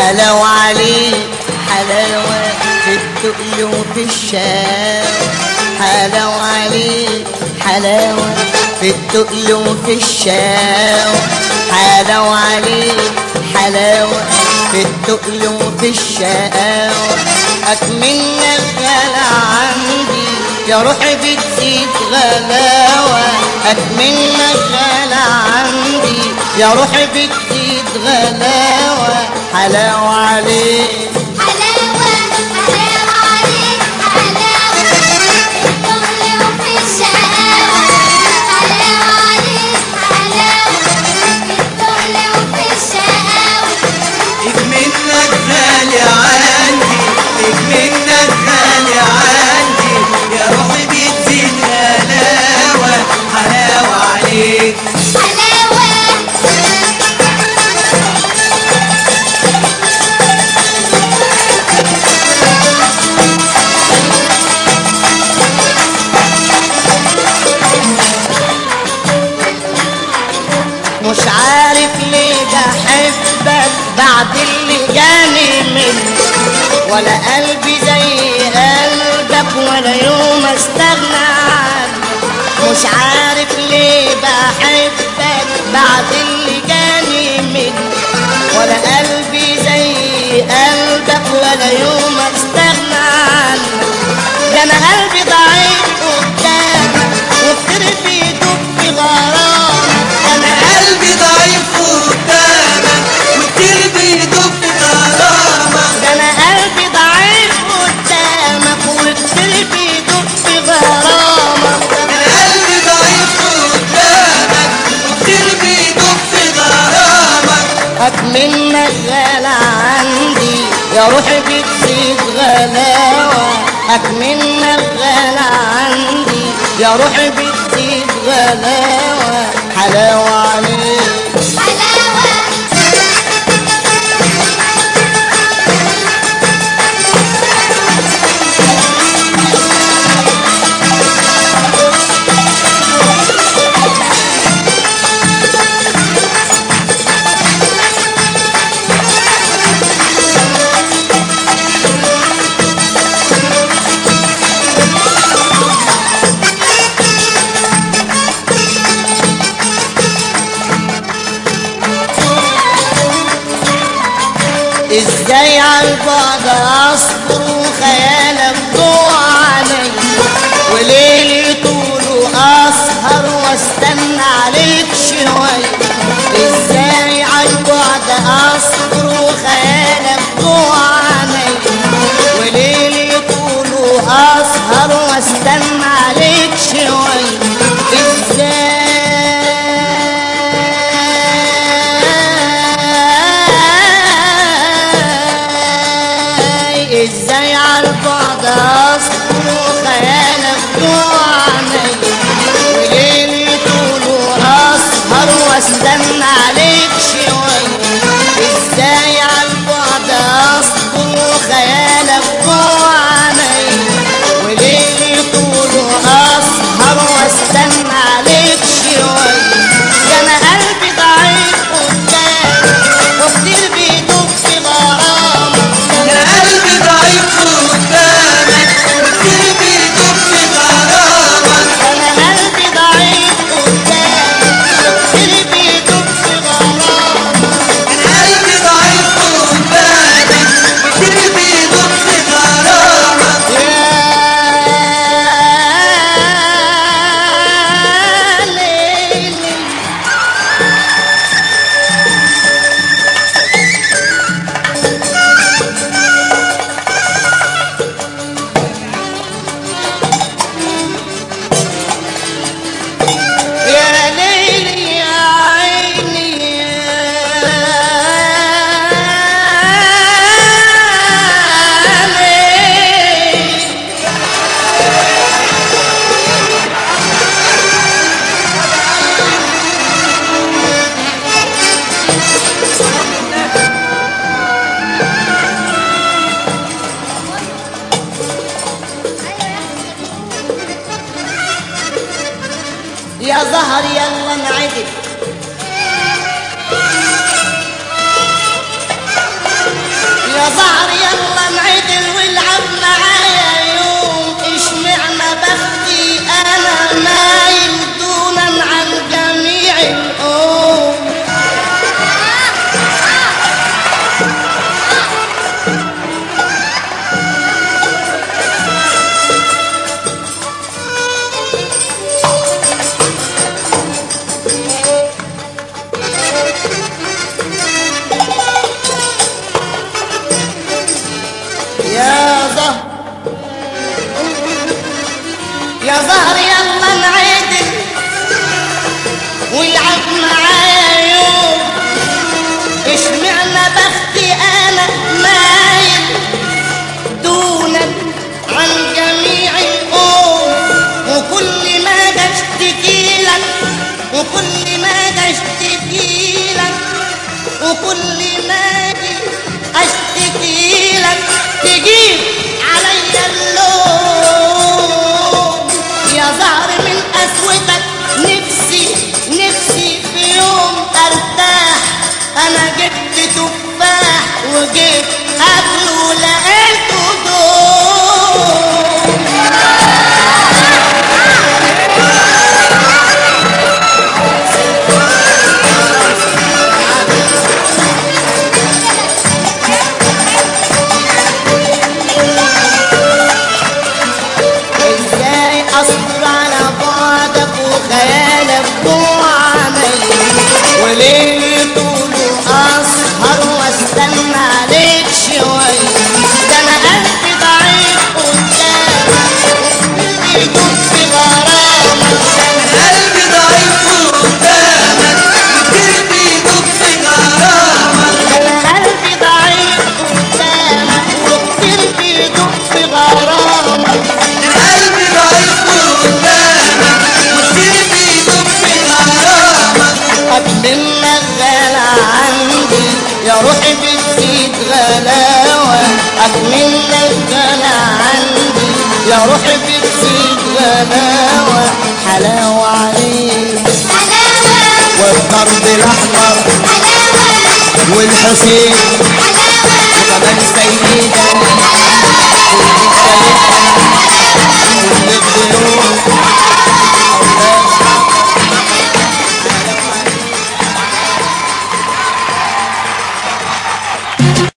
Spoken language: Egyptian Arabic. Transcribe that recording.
حلاوة عليه حلاوة في التقل وفي الشام حلاوة عليه حلاوة في التقل وفي الشام حلاوة عليه حلاوة في التقل وفي الشقاوة أكملنا الغلا عندي يا روحي بتزيد غلاوة أكملنا الغلا عندي يا روحي بتزيد غلاوة حلاوة عليك حلاوة حلاوة عليك حلاوة الدخل وفي الشقاوة حلاوة عليك حلاوة الدخل وفي الشقاوة اجملنا غالي عندي اجملنا غالي عندي يا روحي بتزيد غلاوة حلاوة عليك حلاوة مش عارف ليه بحبك بعد اللي جاني منك ولا قلبي زي قلبك ولا يوم استغنى عنك مش عارف ليه بحبك بعد اللي جاني منك ولا قلبي زي قلبك ولا يوم استغنى عنك ده انا قلبي ضعيف قدامك وبتربي يدوب في غرامك ده انا قلبي ضعيف قدامك وكتير بيدوب في غرامك ده انا قلبي ضعيف قدامك وكتير بيدوب في غرامك انا قلبي ضعيف قدامك وكتير بيدوب في غرامك أكملنا غلا عندي يا روحي بتزيد غلاوة أكملنا الغلا عندي يا روحي بتزيد غلاوة حلاوة عليك حلاوة ازاي عالبعد اصبر وخيالك جوه علي وليلي طوله اسهر واستنى عليك شوية ازاي عالبعد اصبر وخيالك جوه علي وليلي طوله اسهر واستنى عليك شوية ازاي ازاي عالبعد اصبر وخيالك جوه عيني وليلي طوله اسهر واستنى عليك شوية ازاي عالبعد اصبر وخيالك جوه عيني وليلي طوله اسهر واستنى عليك شوية ده انا قلبي ضعيف قدامك وكتير بيدوب في غرامك انا قلبي ضعيف قدامك وكتير بيدوب في غرامك انا قلبي ضعيف قدامك كتير بيدوب في غرامك انا قلبي ضعيف قدامك وكتير بيدوب في غرامك يا ليلي يا ليلي يا عيني يا ليلي يا زهر يلا انعدل يا زهر يلا انعدل والعب معايا يوم اشمعنى بختي انا نايم دونا عن جميع الام يا زهر يا زهر يلا نعدل والعب معايا يوم اشمعنى بختي انا مايل دونا عن جميع الام وكل ما اجي اشتكي لك وكل ما اجي اشتكي لك وكل ما اجي اشتكي لك تجيب عليا اللوم يا زهر من قسوتك نفسي نفسي في يوم ارتاح انا جبت تفاح وجيت اكله لقيته دوم ازاي اصبر على بعدك وخيالك جوه عيني وليل طوله اسهر واستنى عليك شويه ده انا قلبي ضعيف قدامك بيدوب في غرامك قلبي ضعيف قدامك كتير بيدوب في غرامك ده انا قلبي ضعيف قدامك وكتير بيدوب في غرامك قلبي ضعيف قدامك كتير بيدوب في غرامك أكملنا الغلا عندي يا روحي بتزيد غلاوة أكملنا الغلا عندي يا روحي بتزيد غلاوة حلاوة عليك حلاوة والضرب الأحمر حلاوة والحسين حلاوة وكمان سيدة والسيدة